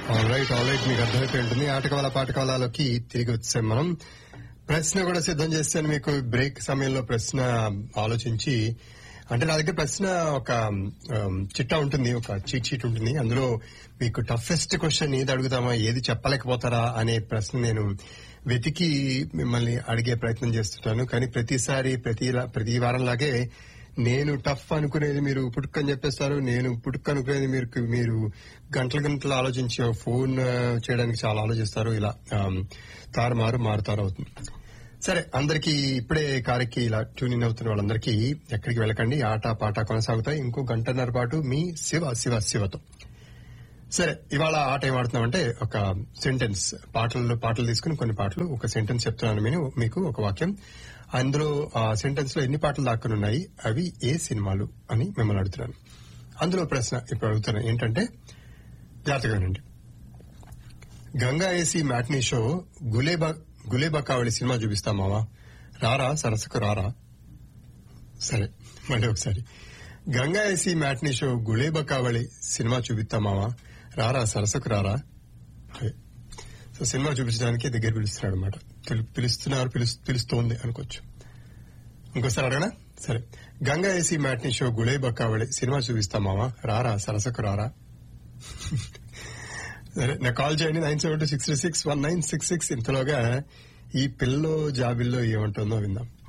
Right all right మీకు అర్థమైపోయి ఉంటుంది ఆటకవాల పాటకవాలలోకి తిరిగి వచ్చాం మనం ప్రశ్న కూడా సిద్ధం చేస్తాను మీకు బ్రేక్ సమయంలో ప్రశ్న ఆలోచించి అంటే నా దగ్గర ప్రశ్న ఒక ఆమ్, చిట్టా ఉంటుంది ఒక చీట్ షీట్ ఉంటుంది అందులో మీకు టఫెస్ట్ క్వశ్చన్ ఏది అడుగుతామా ఏది చెప్పలేకపోతారా అనే ప్రశ్న నేను వెతికి మిమ్మల్ని అడిగే ప్రయత్నం చేస్తుంటాను కానీ ప్రతిసారి ప్రతి ప్రతి వారంలాగే నేను టఫ్ అనుకునేది మీరు పుట్టుకని చెప్పేస్తారు నేను పుట్టుక అనుకునేది మీరు మీరు గంటల గంటలు ఆలోచించి ఫోన్ ఆ, చేయడానికి చాలా ఆలోచిస్తారు ఇలా ఆమ్, తారుమారు మారుతారు అవుతుంది సరే అందరికి ఇప్పుడే కారెక్కి ఇలా ట్యూన్ ఇన్ అవుతున్న వాళ్ళందరికీ ఎక్కడికి వెళ్ళకండి ఆట పాట కొనసాగుతాయి ఇంకో గంటన్నర పాటు మీ శివ శివ శివతో సరే ఇవాళ ఆట ఏం ఆడుతున్నామంటే ఒక సెంటెన్స్ పాటలు పాటలు తీసుకుని కొన్ని పాటలు ఒక సెంటెన్స్ చెప్తున్నాను నేను మీకు ఒక వాక్యం అందులో ఆ సెంటెన్స్ లో ఎన్ని పాటలు దాక్కుని ఉన్నాయి అవి ఏ సినిమాలు అని మిమ్మల్ని అడుగుతున్నాను అందులో ప్రశ్న ఇప్పుడు అడుగుతున్నాను ఏంటంటే జాగ్రత్తగా వినండి Ganga AC matinee show Guleba Gulebakavali cinema చూపిస్తా మావా రారా సరసకు రారా సరే మళ్ళీ ఒకసారి Ganga AC matinee show Gulebakavali cinema చూపిస్తా మావా రారా సరసకు రారా అదే. సో సినిమా చూపించడానికి దగ్గర పిలుస్తున్నాడు అనమాట పిలుస్తున్నారు పిలుస్- పిలుస్తోంది అనుకోవచ్చు ఇంకోసారి అడగనా సరే Ganga AC matinee show Gulebakavali cinema చూపిస్తా మావా రారా సరసకు రారా సరే నా కాల్ చేయండి nine seven two six six one nine six six ఇంతలోగా ఈ పిల్లో జాబిల్లో ఏమంటుందో విందాం